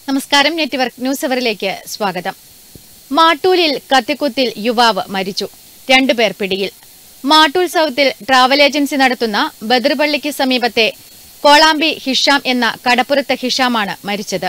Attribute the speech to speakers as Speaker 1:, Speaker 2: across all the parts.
Speaker 1: നമസ്കാരം network news അവറിലേക്ക് സ്വാഗതം മാട്ടൂലിൽ കത്തിക്കുത്തിൽ യുവാവ് മരിച്ചു രണ്ടുപേർ പിടിയിൽ മാട്ടൂൽ സൌത്തിൽ ട്രാവൽ ഏജൻസി നടത്തുന്ന ബദർപള്ളിക്ക് സമീപത്തെ കോളാമ്പി ഹിഷാം എന്ന കടപ്പുറത്ത് ഹിഷാമാണ് മരിച്ചത്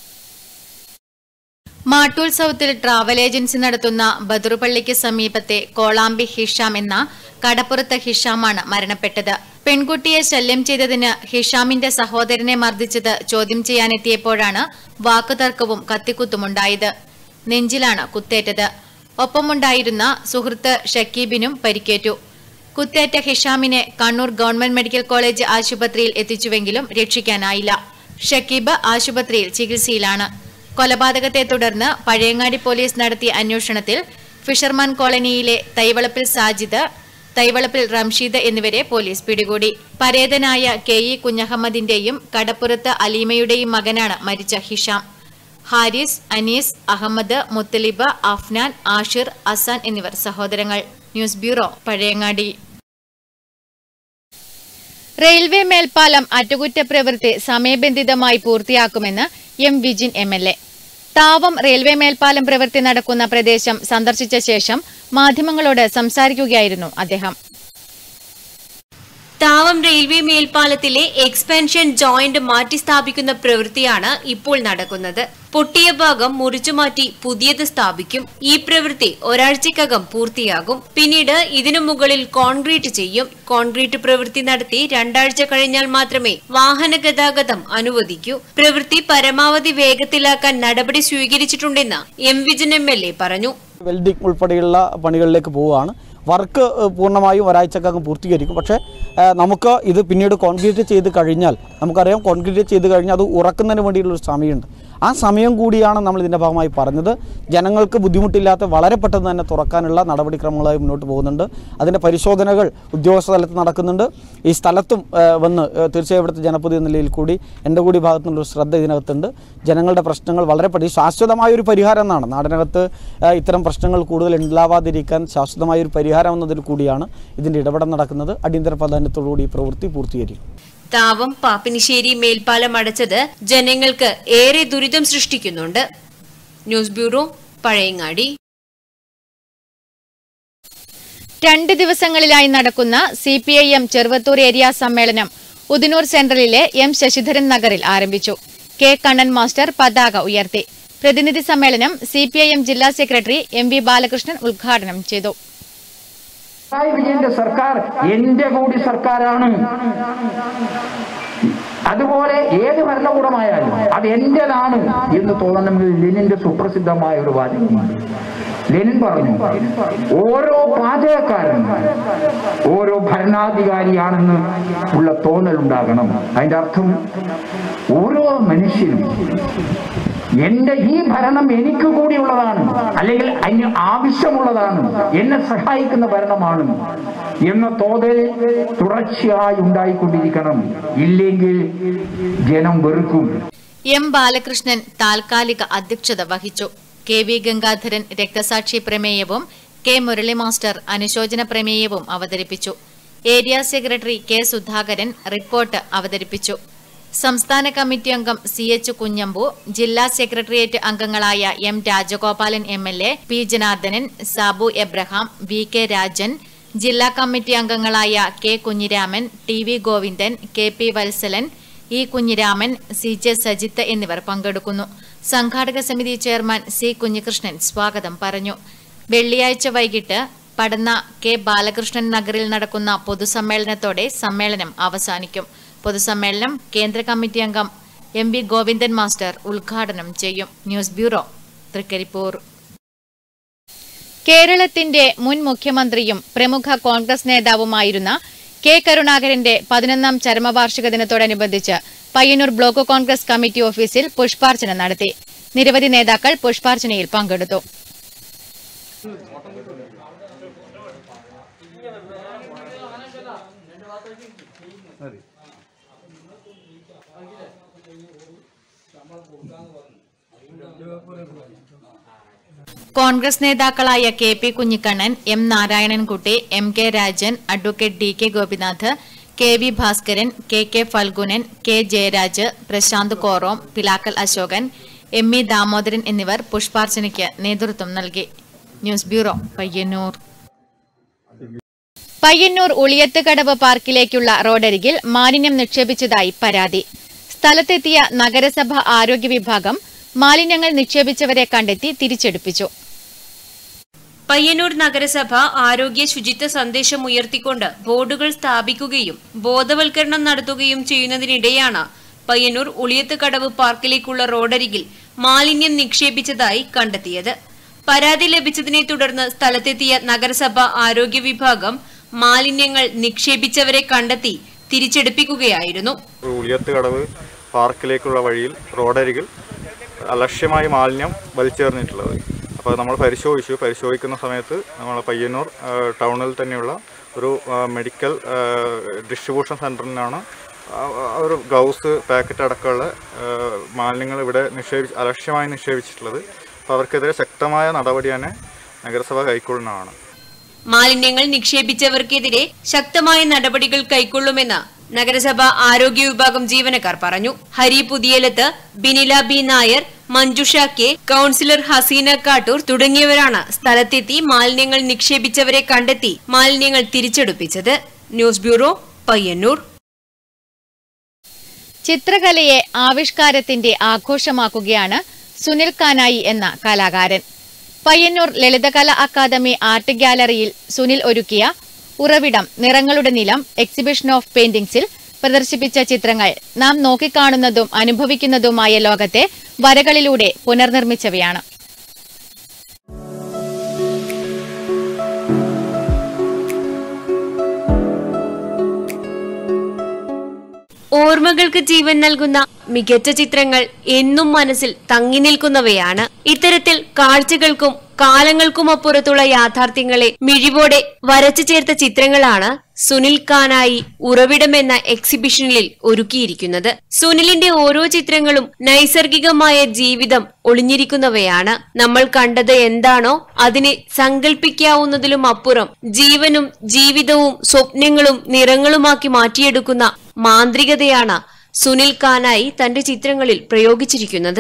Speaker 1: മാട്ടൂൽ സൌത്തിൽ ട്രാവൽ ഏജൻസി നടത്തുന്ന ബദറുപള്ളിക്ക് സമീപത്തെ കോളാമ്പി ഹിഷാം എന്ന കടപ്പുറത്ത് ഹിഷാമാണ് മരണപ്പെട്ടത് പെൺകുട്ടിയെ ശല്യം ചെയ്തതിന് ഹിഷാമിന്റെ സഹോദരനെ മർദ്ദിച്ചത് ചോദ്യം ചെയ്യാനെത്തിയപ്പോഴാണ് വാക്കുതർക്കവും കത്തിക്കുത്തുമുണ്ടായത് നെഞ്ചിലാണ് കുത്തേറ്റത് ഒപ്പമുണ്ടായിരുന്ന സുഹൃത്ത് ഷക്കീബിനും പരിക്കേറ്റു കുത്തേറ്റ ഹിഷാമിനെ കണ്ണൂർ ഗവൺമെന്റ് മെഡിക്കൽ കോളേജ് ആശുപത്രിയിൽ എത്തിച്ചുവെങ്കിലും രക്ഷിക്കാനായില്ല ഷക്കീബ് ആശുപത്രിയിൽ ചികിത്സയിലാണ് കൊലപാതകത്തെ തുടർന്ന് പഴയങ്ങാടി പോലീസ് നടത്തിയ അന്വേഷണത്തിൽ ഫിഷർമാൻ കോളനിയിലെ തൈവളപ്പിൽ സാജിദ് തൈവളപ്പിൽ റംഷീദ് എന്നിവരെ പോലീസ് പിടികൂടി പരേതനായ കെ ഇ കുഞ്ഞഹമ്മദിന്റെയും കടപ്പുറത്ത് അലീമയുടെയും മകനാണ് മരിച്ച ഹിഷാം ഹാരിസ് അനീസ് അഹമ്മദ് മുത്തലിബ് അഫ്നാൻ ആഷിർ അസാൻ എന്നിവർ സഹോദരങ്ങൾ ന്യൂസ് ബ്യൂറോ പഴയങ്ങാടി റെയിൽവേ മേൽപ്പാലം അറ്റകുറ്റപ്രവൃത്തി സമയബന്ധിതമായി പൂർത്തിയാക്കുമെന്ന് M Vijin M L A Thavam railway മേൽപ്പാലം പ്രവൃത്തി നടക്കുന്ന പ്രദേശം സന്ദർശിച്ച ശേഷം മാധ്യമങ്ങളോട് സംസാരിക്കുകയായിരുന്നു അദ്ദേഹം
Speaker 2: താവം റെയിൽവേ മേൽപ്പാലത്തിലെ എക്സ്പെൻഷൻ ജോയിന്റ് മാറ്റി സ്ഥാപിക്കുന്ന പ്രവൃത്തിയാണ് ഇപ്പോൾ നടക്കുന്നത് പൊട്ടിയ ഭാഗം മുറിച്ചുമാറ്റി പുതിയത് സ്ഥാപിക്കും ഈ പ്രവൃത്തി ഒരാഴ്ചക്കകം പൂർത്തിയാകും പിന്നീട് ഇതിനു മുകളിൽ കോൺക്രീറ്റ് ചെയ്യും കോൺക്രീറ്റ് പ്രവൃത്തി നടത്തി രണ്ടാഴ്ച കഴിഞ്ഞാൽ മാത്രമേ വാഹന ഗതാഗതം അനുവദിക്കൂ പ്രവൃത്തി പരമാവധി വേഗത്തിലാക്കാൻ നടപടി സ്വീകരിച്ചിട്ടുണ്ടെന്ന് M Vijin M L A പറഞ്ഞു
Speaker 3: വെൽഡിംഗ് ഉൾപ്പെടെയുള്ള പണികളിലേക്ക് പോവുകയാണ് വർക്ക് ഏഹ്, പൂർണ്ണമായും ഒരാഴ്ചക്കകം പൂർത്തീകരിക്കും പക്ഷേ ഏഹ്, നമുക്ക് ഇത് പിന്നീട് കോൺക്രീറ്റ് ചെയ്ത് കഴിഞ്ഞാൽ നമുക്കറിയാം കോൺക്രീറ്റ് ചെയ്ത് കഴിഞ്ഞാൽ അത് ഉറക്കുന്നതിന് വേണ്ടിയുള്ളൊരു സമയമുണ്ട് ആ സമയം കൂടിയാണ് നമ്മൾ ഇതിൻ്റെ ഭാഗമായി പറഞ്ഞത് ജനങ്ങൾക്ക് ബുദ്ധിമുട്ടില്ലാത്ത വളരെ പെട്ടെന്ന് തന്നെ തുറക്കാനുള്ള നടപടിക്രമങ്ങളായി മുന്നോട്ട് പോകുന്നുണ്ട് അതിൻ്റെ പരിശോധനകൾ ഉദ്യോഗസ്ഥ തലത്ത് നടക്കുന്നുണ്ട് ഈ സ്ഥലത്തും ഏഹ്, വന്ന് ഏഹ്, തീർച്ചയായും ഇവിടുത്തെ ജനപ്രതി എന്ന നിലയിൽ കൂടി എൻ്റെ കൂടി ഭാഗത്തു നിന്നൊരു ശ്രദ്ധ ഇതിനകത്തുണ്ട് ജനങ്ങളുടെ പ്രശ്നങ്ങൾ വളരെ പെട്ടെന്ന് ശാശ്വതമായ ഒരു പരിഹാരം എന്നാണ് നാടിനകത്ത് ഏഹ്, ഇത്തരം പ്രശ്നങ്ങൾ കൂടുതൽ ഉണ്ടാവാതിരിക്കാൻ ശാശ്വതമായ ഒരു പരിഹാരം എന്നതിൽ കൂടിയാണ് ഇതിൻ്റെ ഇടപെടൽ നടക്കുന്നത് അടിയന്തര പ്രാധാന്യത്തോടുകൂടി ഈ പ്രവൃത്തി പൂർത്തീകരിക്കും
Speaker 2: താവം പാപ്പിനിശ്ശേരി മേൽപ്പാലം അടച്ചത് ജനങ്ങൾക്ക് ഏറെ ദുരിതം സൃഷ്ടിക്കുന്നുണ്ട് ന്യൂസ് ബ്യൂറോ പഴയങ്ങാടി
Speaker 1: രണ്ട് ദിവസങ്ങളിലായി നടക്കുന്ന C P I M Cheruvathur area സമ്മേളനം ഉദിനൂർ സെൻട്രലിലെ എം ശശിധരൻ നഗറിൽ ആരംഭിച്ചു കെ കണ്ണൻ മാസ്റ്റർ പതാക ഉയർത്തി പ്രതിനിധി സമ്മേളനം സി പി ഐ എം ജില്ലാ സെക്രട്ടറി എം വി ബാലകൃഷ്ണൻ ഉദ്ഘാടനം ചെയ്തു
Speaker 4: പിണറായി വിജയന്റെ സർക്കാർ എന്റെ കൂടി സർക്കാരാണ് അതുപോലെ ഏത് ഭരണകൂടമായാലും അത് എന്റേതാണ് എന്ന് തോന്നണമെങ്കിൽ ലെനിന്റെ സുപ്രസിദ്ധമായ ഒരു വാചകമുണ്ട് ലെനിൻ പറഞ്ഞു ഓരോ പാചകക്കാരനും ഓരോ ഭരണാധികാരിയാണെന്ന് ഉള്ള തോന്നൽ ഉണ്ടാകണം അതിന്റെ അർത്ഥം ഓരോ മനുഷ്യനും എന്റെ ഈ ഭരണം എനിക്ക് കൂടിയുള്ളതാണ് അല്ലെങ്കിൽ അതിന് ആവശ്യമുള്ളതാണ് എന്നെ സഹായിക്കുന്ന ഭരണമാണ് എന്ന തോതൽ തുടർച്ചയായി ഉണ്ടായിക്കൊണ്ടിരിക്കണം ഇല്ലെങ്കിൽ ജനം വെറുക്കും
Speaker 1: എം ബാലകൃഷ്ണൻ താൽക്കാലിക അധ്യക്ഷത വഹിച്ചു കെ വി ഗംഗാധരൻ രക്തസാക്ഷി പ്രമേയവും കെ മുരളി മാസ്റ്റർ അനുശോചന പ്രമേയവും അവതരിപ്പിച്ചു area secretary K Sudhakaran report അവതരിപ്പിച്ചു സംസ്ഥാന കമ്മിറ്റി അംഗം സി എച്ച് കുഞ്ഞമ്പു ജില്ലാ സെക്രട്ടേറിയറ്റ് അംഗങ്ങളായ M Rajagopalan M L A P Janardhanan Sabu Abraham V K Rajan ജില്ലാ കമ്മിറ്റി അംഗങ്ങളായ K Kunhiraman T V Govindan K P Valsalan E Kunhiraman C J Sajith എന്നിവർ പങ്കെടുക്കുന്നു സംഘാടക സമിതി ചെയർമാൻ സി കുഞ്ഞികൃഷ്ണൻ സ്വാഗതം പറഞ്ഞു വെള്ളിയാഴ്ച വൈകിട്ട് പടന്ന കെ ബാലകൃഷ്ണൻ നഗറിൽ നടക്കുന്ന പൊതുസമ്മേളനത്തോടെ സമ്മേളനം അവസാനിക്കും പൊതുസമ്മേളനം കേന്ദ്ര കമ്മിറ്റി അംഗം എം വി ഗോവിന്ദൻ മാസ്റ്റർ ഉദ്ഘാടനം ചെയ്യും ന്യൂസ് ബ്യൂറോ തൃക്കരിപ്പൂർ കേരളത്തിന്റെ മുൻ മുഖ്യമന്ത്രിയും പ്രമുഖ കോൺഗ്രസ് നേതാവുമായിരുന്ന കെ കരുണാകരന്റെ പതിനൊന്നാം ചരമവാർഷിക ദിനത്തോടനുബന്ധിച്ച് പയ്യന്നൂർ ബ്ലോക്ക് കോൺഗ്രസ് കമ്മിറ്റി ഓഫീസിൽ പുഷ്പാർച്ചന നടത്തി നിരവധി നേതാക്കൾ പുഷ്പാർച്ചനയിൽ പങ്കെടുത്തു കോൺഗ്രസ് നേതാക്കളായ K P Kunhikannan M Narayanankutty M K Rajan advocate D K Gopinath K V Bhaskaran K K Phalgunan K Jayaraj Prashanth Korom Pilakkal Ashokan M E Damodaran എന്നിവർ പുഷ്പാർച്ചനയ്ക്ക് നേതൃത്വം നൽകി ന്യൂസ് ബ്യൂറോ പയ്യന്നൂർ പയ്യന്നൂർ ഉളിയത്തുകടവ് പാർക്കിലേക്കുള്ള റോഡരികിൽ മാലിന്യം നിക്ഷേപിച്ചതായി പരാതി സ്ഥലത്തെത്തിയ നഗരസഭ ആരോഗ്യ വിഭാഗം മാലിന്യങ്ങൾ നിക്ഷേപിച്ചവരെ കണ്ടെത്തി തിരിച്ചെടുപ്പിച്ചു
Speaker 2: പയ്യന്നൂർ നഗരസഭ ആരോഗ്യ ശുചിത്വ സന്ദേശം ഉയർത്തിക്കൊണ്ട് ബോർഡുകൾ സ്ഥാപിക്കുകയും ബോധവൽക്കരണം നടത്തുകയും ചെയ്യുന്നതിനിടെയാണ് പയ്യന്നൂർ ഉളിയത്തുകടവ് പാർക്കിലേക്കുള്ള റോഡരികിൽ മാലിന്യം നിക്ഷേപിച്ചതായി കണ്ടെത്തിയത് പരാതി ലഭിച്ചതിനെ തുടർന്ന് സ്ഥലത്തെത്തിയ നഗരസഭ ആരോഗ്യ വിഭാഗം മാലിന്യങ്ങൾ നിക്ഷേപിച്ചവരെ കണ്ടെത്തി തിരിച്ചെടുപ്പിക്കുകയായിരുന്നു
Speaker 5: ഉളിയത്ത് കടവ് പാർക്കിലേക്കുള്ള വഴിയിൽ റോഡരികിൽ അലക്ഷ്യമായി മാലിന്യം വലിച്ചെറിഞ്ഞിട്ടുള്ളത് അപ്പോൾ നമ്മൾ പരിശോധിച്ചു പരിശോധിക്കുന്ന സമയത്ത് നമ്മൾ പയ്യന്നൂർ ആ, ടൗണിൽ തന്നെയുള്ള ഒരു ആ, മെഡിക്കൽ ആ, ഡിസ്ട്രിബ്യൂഷൻ സെൻറ്ററിനാണ് ആ, ആ, ഒരു ഗ്ലൗസ് പാക്കറ്റ് അടക്കമുള്ള ആ, മാലിന്യങ്ങൾ ഇവിടെ നിക്ഷേപിച്ച് അലക്ഷ്യമായി നിക്ഷേപിച്ചിട്ടുള്ളത് അപ്പോൾ അവർക്കെതിരെ ശക്തമായ നടപടി തന്നെ നഗരസഭ കൈക്കൊള്ളുന്നതാണ്
Speaker 2: മാലിന്യങ്ങൾ നിക്ഷേപിച്ചവർക്കെതിരെ ശക്തമായ നടപടികൾ കൈക്കൊള്ളുമെന്ന് നഗരസഭ ആരോഗ്യ വിഭാഗം ജീവനക്കാർ പറഞ്ഞു Hari Puthiyalath Binila B Nair Manjusha K councillor Haseena Kattoor തുടങ്ങിയവരാണ് സ്ഥലത്തെത്തി മാലിന്യങ്ങൾ നിക്ഷേപിച്ചവരെ കണ്ടെത്തി മാലിന്യങ്ങൾ തിരിച്ചെടുപ്പിച്ചത് ന്യൂസ് ബ്യൂറോ പയ്യന്നൂർ
Speaker 1: ചിത്രകലയെ ആവിഷ്കാരത്തിന്റെ ആഘോഷമാക്കുകയാണ് സുനിൽ കാനായി എന്ന കലാകാരൻ പയ്യന്നൂർ ലളിതകല അക്കാദമി ആർട്ട് ഗ്യാലറിയിൽ സുനിൽ ഒരുക്കിയ ഉറവിടം നിറങ്ങളുടെ നിലം എക്സിബിഷൻ ഓഫ് പെയിന്റിംഗ്സിൽ പ്രദർശിപ്പിച്ച ചിത്രങ്ങൾ നാം നോക്കിക്കാണുന്നതും അനുഭവിക്കുന്നതുമായ ലോകത്തെ വരകളിലൂടെ പുനർനിർമ്മിച്ചവയാണ്
Speaker 2: ഓർമ്മകൾക്ക് ജീവൻ നൽകുന്ന മികച്ച ചിത്രങ്ങൾ എന്നും മനസ്സിൽ തങ്ങി നിൽക്കുന്നവയാണ് ഇത്തരത്തിൽ കാഴ്ചകൾക്കും കാലങ്ങൾക്കുമപ്പുറത്തുള്ള യാഥാർത്ഥ്യങ്ങളെ മിഴിവോടെ വരച്ചു ചേർത്ത ചിത്രങ്ങളാണ് സുനിൽ ഖാനായി ഉറവിടം എന്ന എക്സിബിഷനിൽ ഒരുക്കിയിരിക്കുന്നത് സുനിലിന്റെ ഓരോ ചിത്രങ്ങളും നൈസർഗികമായ ജീവിതം ഒളിഞ്ഞിരിക്കുന്നവയാണ് നമ്മൾ കണ്ടത് എന്താണോ അതിനെ സങ്കല്പിക്കാവുന്നതിലും അപ്പുറം ജീവനും ജീവിതവും സ്വപ്നങ്ങളും നിറങ്ങളുമാക്കി മാറ്റിയെടുക്കുന്ന മാന്ത്രികതയാണ് സുനിൽ ഖാനായി തന്റെ ചിത്രങ്ങളിൽ പ്രയോഗിച്ചിരിക്കുന്നത്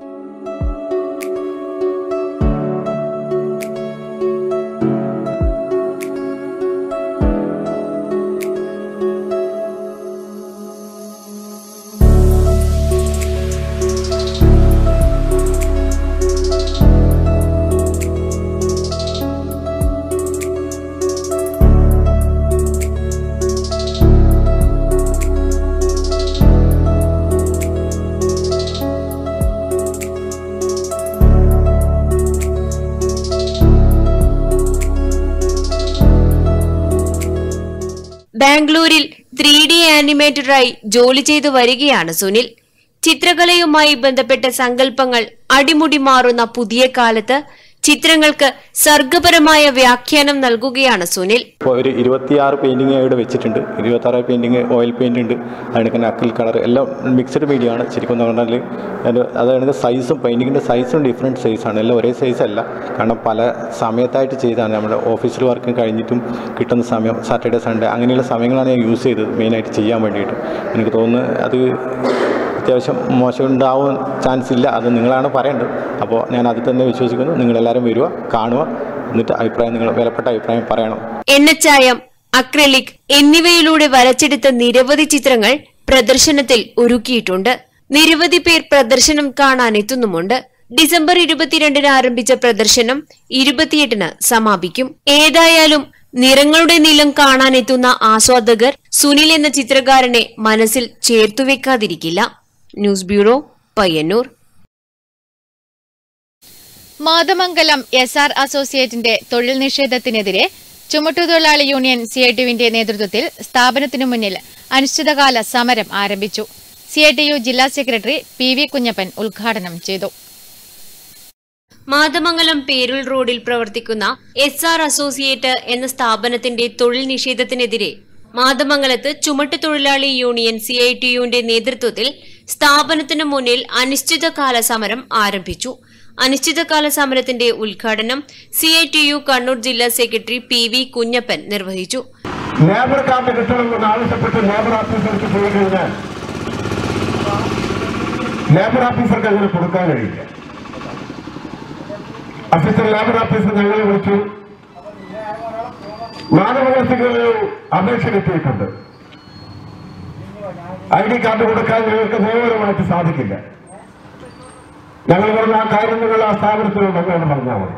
Speaker 2: ബാംഗ്ലൂരിൽ ത്രീ ഡി ആനിമേറ്ററായി ജോലി ചെയ്തു വരികയാണ് സുനിൽ ചിത്രകലയുമായി ബന്ധപ്പെട്ട സങ്കല്പങ്ങൾ അടിമുടി മാറുന്ന പുതിയ കാലത്ത് ചിത്രങ്ങൾക്ക് സർഗപരമായ വ്യാഖ്യാനം നൽകുകയാണ് സുനിൽ
Speaker 6: ഇപ്പോൾ ഒരു ഇരുപത്തിയാറ് പെയിൻറ്റിങ് ഇവിടെ വെച്ചിട്ടുണ്ട് ഇരുപത്താറ് പെയിൻറ്റിങ് ഓയിൽ പെയിൻ്റ് ഉണ്ട് അതിനൊക്കെ അക്കിൽ കളർ എല്ലാം മിക്സഡ് മീഡിയ ആണ് ശരിക്കും എന്ന് പറഞ്ഞാൽ അതിൻ്റെ അതായത് സൈസും പെയിൻറ്റിങ്ങിൻ്റെ സൈസും ഡിഫറെൻറ്റ് സൈസാണ് എല്ലാം ഒരേ സൈസ് അല്ല കാരണം പല സമയത്തായിട്ട് ചെയ്താണ് നമ്മുടെ ഓഫീസിൽ വർക്ക് കഴിഞ്ഞിട്ടും കിട്ടുന്ന സമയം സാറ്റർഡേ സൺഡേ അങ്ങനെയുള്ള സമയങ്ങളാണ് ഞാൻ യൂസ് ചെയ്തത് മെയിനായിട്ട് ചെയ്യാൻ വേണ്ടിയിട്ട് എനിക്ക് തോന്നുന്നു അത് അത്യാവശ്യം മോശം ഉണ്ടാവാൻ ചാൻസ് ഇല്ല അത് നിങ്ങളാണ് പറയേണ്ടത് അപ്പോൾ ഞാൻ അതിൽ തന്നെ വിശ്വസിക്കുന്നു നിങ്ങളെല്ലാവരും വരിക കാണുക എന്നിട്ട് അഭിപ്രായം നിങ്ങൾ വിലപ്പെട്ട അഭിപ്രായം പറയണം
Speaker 2: എണ്ണച്ചായം അക്രലിക് എന്നിവയിലൂടെ വരച്ചെടുത്ത നിരവധി ചിത്രങ്ങൾ പ്രദർശനത്തിൽ ഒരുക്കിയിട്ടുണ്ട് നിരവധി പേർ പ്രദർശനം കാണാൻ എത്തുന്നുമുണ്ട് ഡിസംബർ ഇരുപത്തിരണ്ടിന് ആരംഭിച്ച പ്രദർശനം ഇരുപത്തിയെട്ടിന് സമാപിക്കും ഏതായാലും നിറങ്ങളുടെ നിലം കാണാനെത്തുന്ന ആസ്വാദകർ സുനിൽ എന്ന ചിത്രകാരനെ മനസ്സിൽ ചേർത്തുവെക്കാതിരിക്കില്ല news bureau Payyanur
Speaker 1: Mathamangalam S R അസോസിയേറ്റിന്റെ തൊഴിൽ നിഷേധത്തിനെതിരെ ചുമട്ടുതൊഴിലാളി യൂണിയൻ സിഐടിയുവിന്റെ നേതൃത്വത്തിൽ സ്ഥാപനത്തിനു മുന്നിൽ അനിശ്ചിതകാല സമരം ആരംഭിച്ചു സിഐടിയു ജില്ലാ സെക്രട്ടറി പി വി കുഞ്ഞപ്പൻ ഉദ്ഘാടനം ചെയ്തു
Speaker 2: മാതമംഗലം പേരുൾ റോഡിൽ പ്രവർത്തിക്കുന്ന എസ് ആർ അസോസിയേറ്റ് എന്ന സ്ഥാപനത്തിന്റെ തൊഴിൽ നിഷേധത്തിനെതിരെ മാതമംഗലത്ത് ചുമട്ടുതൊഴിലാളി യൂണിയൻ സി ഐ ടി യുവിന്റെ നേതൃത്വത്തിൽ സ്ഥാപനത്തിനു മുന്നിൽ അനിശ്ചിതകാല സമരം ആരംഭിച്ചു അനിശ്ചിതകാല സമരത്തിന്റെ ഉദ്ഘാടനം C I T U Kannur ജില്ലാ സെക്രട്ടറി പി വി കുഞ്ഞപ്പൻ നിർവഹിച്ചു
Speaker 7: ലേബർ ക്യാമ്പ് കിട്ടണമെന്ന് ആവശ്യപ്പെട്ട് ലേബർ ഓഫീസർക്ക് പോയി കഴിഞ്ഞാൽ ലേബർ ഓഫീസർക്ക് അങ്ങനെ കൊടുക്കാൻ കഴിയില്ല അസിസ്റ്റന്റ് ലേബർ ഓഫീസർ ഞങ്ങളെ വിളിച്ചു മാനവകൾക്ക് അപേക്ഷ കിട്ടിയിട്ടുണ്ട് ഐ ഡി കാർഡ് കൊടുക്കാൻ ഞങ്ങൾക്ക് നിയമപരമായിട്ട് സാധിക്കില്ല ഞങ്ങൾ പറഞ്ഞ ആ കാര്യം നിങ്ങൾ ആ സ്ഥാപനത്തിലുണ്ടെന്ന് പറഞ്ഞാൽ മതി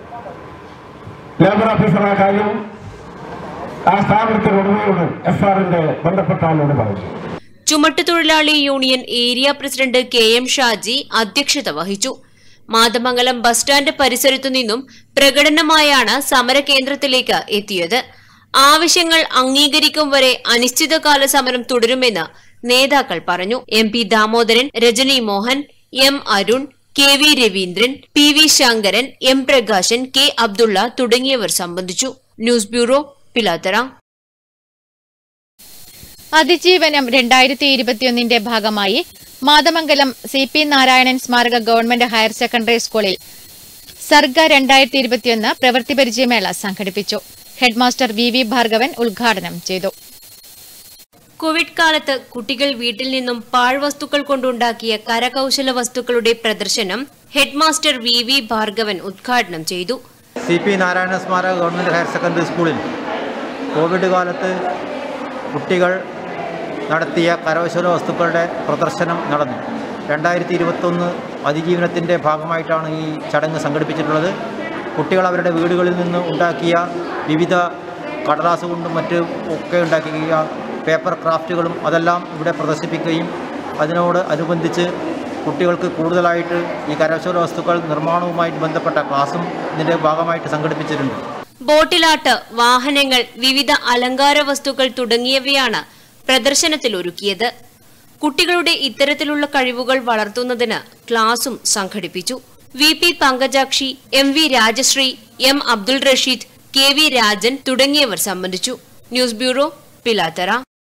Speaker 7: ലേബർ ഓഫീസർ ആ കാര്യം ആ സ്ഥാപനത്തിന് ഉടമയോട് എഫ് ആറിന്റെ ബന്ധപ്പെട്ട ആളോട് പറഞ്ഞു
Speaker 2: ചുമട്ടുതൊഴിലാളി union area president K M Shaji അധ്യക്ഷത വഹിച്ചു മാതമംഗലം ബസ് സ്റ്റാൻഡ് പരിസരത്തു നിന്നും പ്രകടനമായാണ് സമരകേന്ദ്രത്തിലേക്ക് എത്തിയത് ആവശ്യങ്ങൾ അംഗീകരിക്കും വരെ അനിശ്ചിതകാല സമരം തുടരുമെന്ന് നേതാക്കൾ പറഞ്ഞു M P Damodaran Rajani Mohan M Arun K V Raveendran P V Shankaran M Prakashan K Abdulla തുടങ്ങിയവർ സംബന്ധിച്ചു ന്യൂസ് ബ്യൂറോ പിലാത്തറ
Speaker 1: അതിജീവനം രണ്ടായിരത്തി ഇരുപത്തിയൊന്നിന്റെ ഭാഗമായി മാതമംഗലം സി പി നാരായണൻ സ്മാരക ഗവൺമെന്റ് ഹയർ സെക്കൻഡറി സ്കൂളിൽ സർഗ രണ്ടായിരത്തി ഇരുപത്തിയൊന്ന് പ്രവൃത്തി പരിചയമേള സംഘടിപ്പിച്ചു ഹെഡ്മാസ്റ്റർ വി വി ഭാർഗവൻ ഉദ്ഘാടനം ചെയ്തു
Speaker 2: കോവിഡ് കാലത്ത് കുട്ടികൾ വീട്ടിൽ നിന്നും പാഴ്വസ്തുക്കൾ കൊണ്ടുണ്ടാക്കിയ കരകൗശല വസ്തുക്കളുടെ പ്രദർശനം ഹെഡ്മാസ്റ്റർ വി വി ഭാർഗവൻ ഉദ്ഘാടനം ചെയ്തു
Speaker 8: സി പി നാരായണ സ്മാരക ഗവൺമെൻറ് ഹയർ സെക്കൻഡറി സ്കൂളിൽ കോവിഡ് കാലത്ത് കുട്ടികൾ നടത്തിയ കരകൗശല വസ്തുക്കളുടെ പ്രദർശനം നടന്നു രണ്ടായിരത്തി ഇരുപത്തൊന്ന് അതിജീവനത്തിൻ്റെ ഭാഗമായിട്ടാണ് ഈ ചടങ്ങ് സംഘടിപ്പിച്ചിട്ടുള്ളത് കുട്ടികൾ അവരുടെ വീടുകളിൽ നിന്ന് ഉണ്ടാക്കിയ വിവിധ കടലാസ് കൊണ്ടും മറ്റും ഒക്കെ ഉണ്ടാക്കിയ പേപ്പർ ക്രാഫ്റ്റുകളും അതെല്ലാം ഇവിടെ പ്രദർശിപ്പിക്കുകയും അതിനോട് അനുബന്ധിച്ച് കുട്ടികൾക്ക് കൂടുതലായിട്ട് ഈ കരകൗശല വസ്തുക്കൾ നിർമ്മാണവുമായിട്ട് ബന്ധപ്പെട്ട ക്ലാസ്സും ഇതിൻ്റെ ഭാഗമായിട്ട് സംഘടിപ്പിച്ചിട്ടുണ്ട്
Speaker 2: ബോട്ടിലാട്ട് വാഹനങ്ങൾ വിവിധ അലങ്കാര വസ്തുക്കൾ തുടങ്ങിയവയാണ് പ്രദർശനത്തിൽ ഒരുക്കിയത് കുട്ടികളുടെ ഇത്തരത്തിലുള്ള കഴിവുകൾ വളർത്തുന്നതിന് ക്ലാസും സംഘടിപ്പിച്ചു V P Pankajakshi M V Rajasree M Abdul Rasheed K V Rajan തുടങ്ങിയവർ സംബന്ധിച്ചു ന്യൂസ് ബ്യൂറോ പിലാത്തറ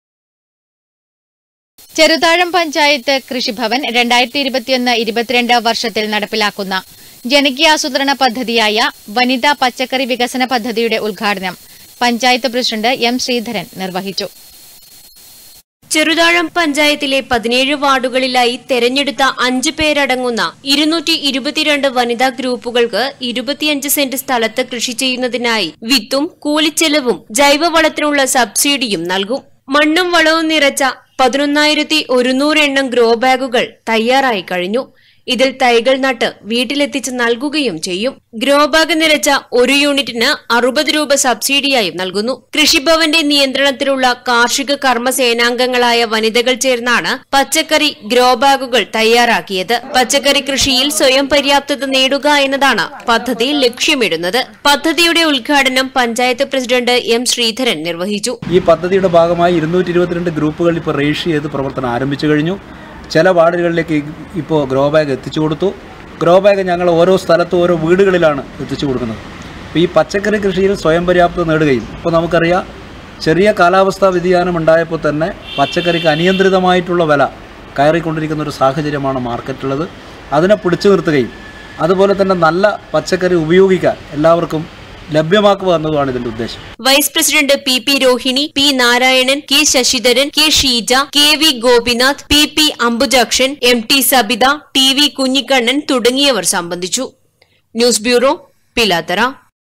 Speaker 1: ചെറുതാഴം പഞ്ചായത്ത് കൃഷിഭവൻ രണ്ടായിരത്തി ഇരുപത്തിയൊന്ന് ഇരുപത്തിരണ്ട് വർഷത്തിൽ നടപ്പിലാക്കുന്ന ജനകീയാസൂത്രണ പദ്ധതിയായ വനിതാ പച്ചക്കറി വികസന പദ്ധതിയുടെ ഉദ്ഘാടനം പഞ്ചായത്ത് പ്രസിഡന്റ് എം ശ്രീധരൻ നിർവഹിച്ചു
Speaker 2: ചെറുതാഴം പഞ്ചായത്തിലെ പതിനേഴ് വാർഡുകളിലായി തെരഞ്ഞെടുത്ത അഞ്ച് പേരടങ്ങുന്ന ഇരുന്നൂറ്റി ഇരുപത്തിരണ്ട് വനിതാ ഗ്രൂപ്പുകൾക്ക് ഇരുപത്തിയഞ്ച് സെന്റ് സ്ഥലത്ത് കൃഷി ചെയ്യുന്നതിനായി വിത്തും കൂലിച്ചെലവും ജൈവവളത്തിനുള്ള സബ്സിഡിയും നൽകും മണ്ണും വളവും നിറച്ച പതിനൊന്നായിരത്തി ഒരുന്നൂറ് എണ്ണം ഗ്രോ ബാഗുകൾ തയ്യാറായി കഴിഞ്ഞു ഇതിൽ തൈകൾ നട്ട് വീട്ടിലെത്തിച്ച് നൽകുകയും ചെയ്യും ഗ്രോ ബാഗ് നിറച്ച ഒരു യൂണിറ്റിന് അറുപത് രൂപ സബ്സിഡിയായും നൽകുന്നു കൃഷിഭവന്റെ നിയന്ത്രണത്തിലുള്ള കാർഷിക കർമ്മ സേനാംഗങ്ങളായ വനിതകൾ ചേർന്നാണ് പച്ചക്കറി ഗ്രോ ബാഗുകൾ തയ്യാറാക്കിയത് പച്ചക്കറി കൃഷിയിൽ സ്വയം പര്യാപ്തത നേടുക എന്നതാണ് പദ്ധതി ലക്ഷ്യമിടുന്നത് പദ്ധതിയുടെ ഉദ്ഘാടനം പഞ്ചായത്ത് പ്രസിഡന്റ് എം ശ്രീധരൻ നിർവഹിച്ചു
Speaker 9: ഈ പദ്ധതിയുടെ ഭാഗമായി ഇരുന്നൂറ്റി ഇരുപത്തിരണ്ട് ഗ്രൂപ്പുകൾ ഇപ്പോൾ രജിസ്റ്റർ ചെയ്ത് പ്രവർത്തനം ആരംഭിച്ചു കഴിഞ്ഞു ചില വാർഡുകളിലേക്ക് ഇപ്പോൾ ഗ്രോ ബാഗ് എത്തിച്ചു കൊടുത്തു ഗ്രോ ബാഗ് ഞങ്ങൾ ഓരോ സ്ഥലത്തും ഓരോ വീടുകളിലാണ് എത്തിച്ചു കൊടുക്കുന്നത് അപ്പോൾ ഈ പച്ചക്കറി കൃഷിയിൽ സ്വയം പര്യാപ്തത നേടുകയും ഇപ്പോൾ നമുക്കറിയാം ചെറിയ കാലാവസ്ഥാ വ്യതിയാനം ഉണ്ടായപ്പോൾ തന്നെ പച്ചക്കറിക്ക് അനിയന്ത്രിതമായിട്ടുള്ള വില കയറിക്കൊണ്ടിരിക്കുന്ന ഒരു സാഹചര്യമാണ് മാർക്കറ്റുള്ളത് അതിനെ പിടിച്ചു നിർത്തുകയും അതുപോലെ തന്നെ നല്ല പച്ചക്കറി ഉപയോഗിക്കാൻ എല്ലാവർക്കും ലഭ്യമാക്കുക എന്നതുമാണ് ഇതിൻ്റെ ഉദ്ദേശം
Speaker 2: vice president P P Rohini P Narayanan K Sasidharan K Sheeja K V Gopinath P P Ambujakshan M T Sabitha T V Kunhikannan തുടങ്ങിയവർ സംബന്ധിച്ചു news bureau Pilathara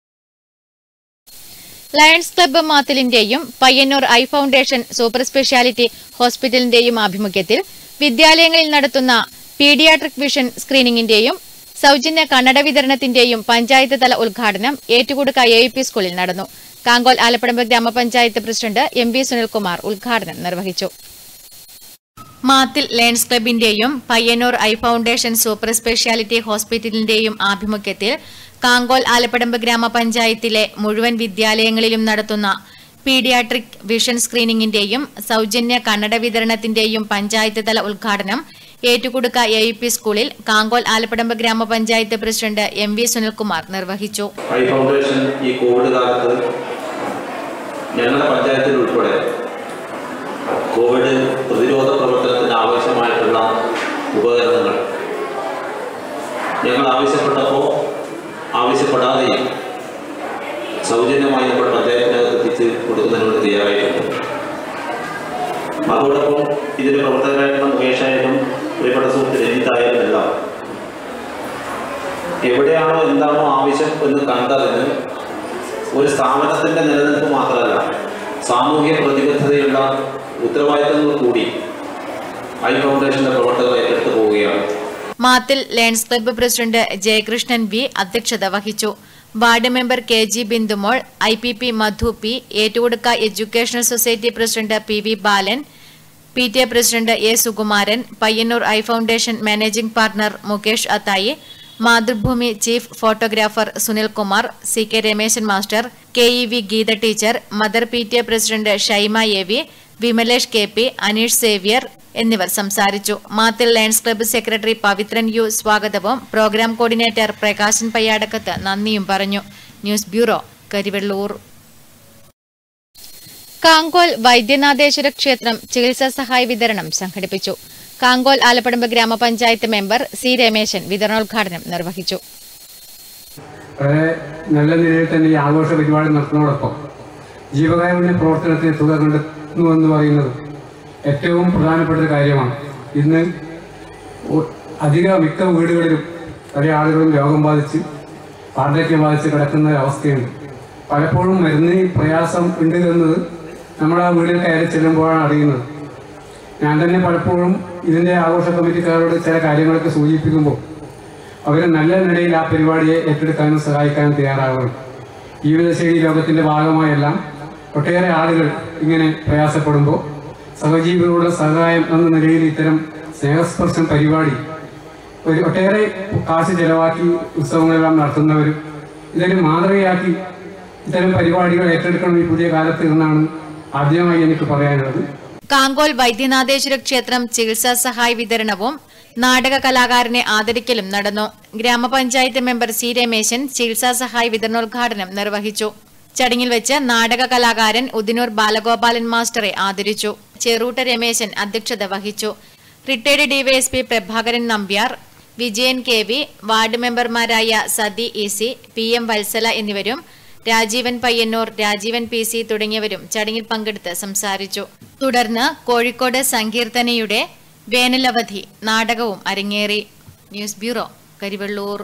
Speaker 1: lions club മാത്തിലിന്റെയും Payyanur eye foundation super speciality ഹോസ്പിറ്റലിന്റെയും ആഭിമുഖ്യത്തിൽ വിദ്യാലയങ്ങളിൽ നടത്തുന്ന പീഡിയാട്രിക് വിഷൻ സ്ക്രീനിംഗിന്റെയും സൌജന്യ കണ്ണട വിതരണത്തിന്റെയും പഞ്ചായത്ത് തല ഉദ്ഘാടനം ഏറ്റുകൊടുക്ക എ പി സ്കൂളിൽ നടന്നു കാങ്കോൽ ആലപ്പടമ്പ് ഗ്രാമപഞ്ചായത്ത് പ്രസിഡന്റ് എം വി സുനിൽകുമാർ ഉദ്ഘാടനം നിർവഹിച്ചു മാത്തിൽ ലയൺസ് ക്ലബിന്റെയും Payyanur eye foundation super speciality ഹോസ്പിറ്റലിന്റെയും ആഭിമുഖ്യത്തിൽ കാങ്കോൽ ആലപ്പടമ്പ് ഗ്രാമപഞ്ചായത്തിലെ മുഴുവൻ വിദ്യാലയങ്ങളിലും നടത്തുന്ന പീഡിയാട്രിക് വിഷൻ സ്ക്രീനിംഗിന്റെയും സൌജന്യ കണ്ണട വിതരണത്തിന്റെയും പഞ്ചായത്ത് തല ഉദ്ഘാടനം ഏറ്റുകുടുക്ക എ പി സ്കൂളിൽ കാങ്കോൽ ആലപ്പടമ്പ് ഗ്രാമപഞ്ചായത്ത് പ്രസിഡന്റ് എം വി സുനിൽകുമാർ നിർവഹിച്ചു
Speaker 10: ഐ ഫൗണ്ടേഷൻ ഈ കോവിഡ് കാലത്ത് ഞങ്ങളുടെ പഞ്ചായത്തിൽ ഉൾപ്പെടെ കോവിഡ് പ്രതിരോധ പ്രവർത്തനത്തിന് ആവശ്യമായിട്ടുള്ള ഉപകരണങ്ങൾ ഞങ്ങൾ ആവശ്യപ്പെട്ടപ്പോൾ ആവശ്യപ്പെടാതെയും സൗജന്യമായി നമ്മൾ പഞ്ചായത്തിനകത്ത് എത്തിച്ച് കൊടുക്കുന്നതിന് വേണ്ടി തയ്യാറായിട്ടുണ്ട് അതോടൊപ്പം ഇതിന് പ്രവർത്തകരായിട്ടുള്ള മുകേഷായാലും പ്രിയപ്പെട്ട സുഹൃത്ത് രഞ്ജിത്ത എവിടെയാണോ എന്താണോ ആവശ്യം എന്ന് കണ്ടതിന് ഒരു സ്ഥാപനത്തിന്റെ നിലനിൽപ്പ് മാത്രമല്ല സാമൂഹ്യ പ്രതിബദ്ധതയുള്ള ഉത്തരവാദിത്തങ്ങൾ കൂടി ഐ ഫൗണ്ടേഷന്റെ പ്രവർത്തകർ ഏറ്റെടുത്തു പോവുകയാണ്
Speaker 1: Mathil lions club president Jayakrishnan V അധ്യക്ഷത വഹിച്ചു ward member K G Bindumol I P P Madhu P ഏറ്റുകൊടുക്ക educational society president P V Balan P T A president A Sukumaran Payyanur eye foundation managing partner Mukesh Athayi Mathrubhumi chief photographer Sunilkumar C K Rameshan master K E V Geetha teacher mother P T A president Shaima A V Vimalesh K P Aneesh Xavier എന്നിവർ സംസാരിച്ചു മാത്തിൽ lions club secretary Pavithran U സ്വാഗതവും programme coordinator Prakashan Payyadakkath നന്ദിയും പറഞ്ഞു news bureau Karivellur Kankol Vaidyanatheshwara ക്ഷേത്രം ചികിത്സാ സഹായ വിതരണം സംഘടിപ്പിച്ചു കാങ്കോൽ ആലപ്പടമ്പ് ഗ്രാമപഞ്ചായത്ത് മെമ്പർ സി രമേശൻ വിതരണോദ്ഘാടനം നിർവഹിച്ചു
Speaker 11: വളരെ നല്ല നിലയിൽ തന്നെ ഈ ആഘോഷ പരിപാടി നടത്തുന്നതോടൊപ്പം ജീവകാരുണ്യ പ്രവർത്തനത്തിന് തുക കണ്ടെത്തുന്നു എന്ന് പറയുന്നത് ഏറ്റവും പ്രധാനപ്പെട്ട ഒരു കാര്യമാണ് ഇന്ന് ഒ- അധിക മിക്ക വീടുകളിലും പല ആളുകളും രോഗം ബാധിച്ച് വാർദ്ധക്യം ബാധിച്ച് കിടക്കുന്ന ഒരു അവസ്ഥയുണ്ട് പലപ്പോഴും മരുന്നിന് പ്രയാസം ഉണ്ട് എന്നത് നമ്മൾ ആ വീട്ടിൽ കയറി ചെല്ലുമ്പോഴാണ് അറിയുന്നത് ഞാൻ തന്നെ പലപ്പോഴും ഇതിൻ്റെ ആഘോഷ കമ്മിറ്റിക്കാരോട് ചില കാര്യങ്ങളൊക്കെ സൂചിപ്പിക്കുമ്പോൾ അവർ നല്ല നിലയിൽ ആ പരിപാടിയെ ഏറ്റെടുക്കാനും സഹായിക്കാനും തയ്യാറാകണം ജീവിതശൈലി രോഗത്തിന്റെ ഭാഗമായെല്ലാം ഒട്ടേറെ ആളുകൾ ഇങ്ങനെ പ്രയാസപ്പെടുമ്പോൾ സഹജീവികളുടെ സഹായം എന്ന നിലയിൽ ഇത്തരം സ്നേഹസ്പർശം പരിപാടി ഒരു ഒട്ടേറെ കാശ് ചെലവാക്കി ഉത്സവങ്ങളെല്ലാം നടത്തുന്നവരും ഇതൊരു മാതൃകയാക്കി ഇത്തരം പരിപാടികൾ ഏറ്റെടുക്കണം ഈ പുതിയ കാലത്ത് എന്നാണ് ആദ്യമായി എനിക്ക് പറയാനുള്ളത്
Speaker 1: കാങ്കോൽ വൈദ്യനാഥേശ്വര ക്ഷേത്രം ചികിത്സാ സഹായ വിതരണവും നാടക കലാകാരനെ ആദരിക്കലും നടന്നു ഗ്രാമപഞ്ചായത്ത് മെമ്പർ സി രമേശൻ ചികിത്സാ സഹായ വിതരണോദ്ഘാടനം നിർവഹിച്ചു ചടങ്ങിൽ വെച്ച് നാടക കലാകാരൻ ഉദിനൂർ ബാലഗോപാലൻ മാസ്റ്ററെ ആദരിച്ചു ചെറൂട്ട രമേശൻ അധ്യക്ഷത വഹിച്ചു retired DYSP Prabhakaran Nambiar Vijayan K V ward മെമ്പർമാരായ Sathi E C P M Valsala എന്നിവരും രാജീവൻ പയ്യന്നൂർ രാജീവൻ പി സി തുടങ്ങിയവരും ചടങ്ങിൽ പങ്കെടുത്ത് സംസാരിച്ചു തുടർന്ന് കോഴിക്കോട് സങ്കീർത്തനയുടെ വേനലവധി നാടകവും അരങ്ങേറി ന്യൂസ് ബ്യൂറോ കരിവെള്ളൂർ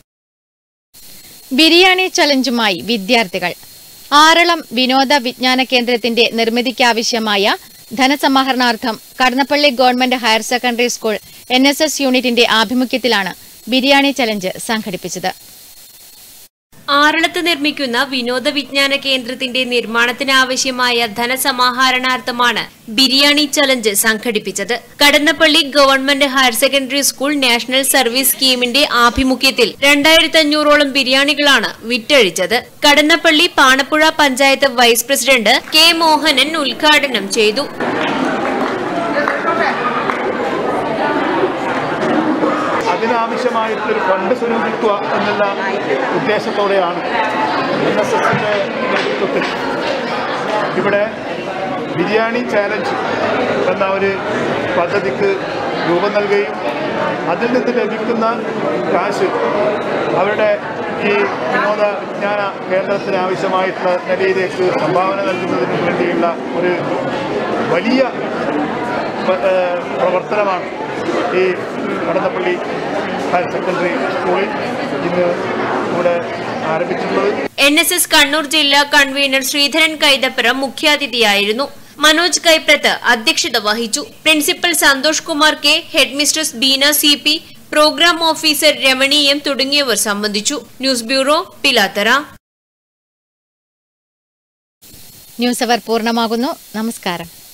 Speaker 1: ബിരിയാണി ചലഞ്ചുമായി വിദ്യാർത്ഥികൾ ആറളം വിനോദ വിജ്ഞാന കേന്ദ്രത്തിന്റെ നിർമ്മിതിക്കാവശ്യമായ ധനസമാഹരണാർത്ഥം Kadannappally government higher secondary school N യൂണിറ്റിന്റെ ആഭിമുഖ്യത്തിലാണ് ബിരിയാണി ചലഞ്ച് സംഘടിപ്പിച്ചത്
Speaker 2: ആറളത്ത് നിർമ്മിക്കുന്ന വിനോദ വിജ്ഞാന കേന്ദ്രത്തിന്റെ നിർമ്മാണത്തിനാവശ്യമായ ധനസമാഹരണാർത്ഥമാണ് ബിരിയാണി ചലഞ്ച് സംഘടിപ്പിച്ചത് Kadannappally government higher secondary school national service സ്കീമിന്റെ ആഭിമുഖ്യത്തിൽ രണ്ടായിരത്തി അഞ്ഞൂറോളം ബിരിയാണികളാണ് വിറ്റഴിച്ചത് Kadannappally Panappuzha panchayat vice president K Mohanan ഉദ്ഘാടനം ചെയ്തു
Speaker 12: അതിനാവശ്യമായിട്ടൊരു ഫണ്ട് സ്വരൂപിക്കുക എന്നുള്ള ഉദ്ദേശത്തോടെയാണ് എൻ എസ് എസിൻ്റെ നേതൃത്വത്തിൽ ഇവിടെ ബിരിയാണി ചാലഞ്ച് എന്ന ഒരു പദ്ധതിക്ക് രൂപം നൽകുകയും അതിൽ നിന്ന് ലഭിക്കുന്ന കാശ് അവരുടെ ഈ വിനോദ വിജ്ഞാന കേന്ദ്രത്തിന് ആവശ്യമായിട്ടുള്ള നിലയിലേക്ക് സംഭാവന നൽകുന്നതിന് വേണ്ടിയുള്ള ഒരു വലിയ പ- ഏഹ് പ്രവർത്തനമാണ് ഈ കടന്നപ്പള്ളി ഹയർ സെക്കൻഡറി സ്കൂളിൽ ഇന്ന് ഇവിടെ ആരംഭിച്ചിട്ടുള്ളത്
Speaker 2: എൻ എസ് എസ് കണ്ണൂർ ജില്ലാ കൺവീനർ ശ്രീധരൻ കൈതപ്പുറം മുഖ്യാതിഥിയായിരുന്നു മനോജ് കൈപ്രത്ത് അധ്യക്ഷത വഹിച്ചു principal Santhosh Kumar K head mistress Beena C P programme officer Ramani M തുടങ്ങിയവർ സംബന്ധിച്ചു news bureau Pilathara
Speaker 1: news hour പൂർണ്ണമാകുന്നു നമസ്കാരം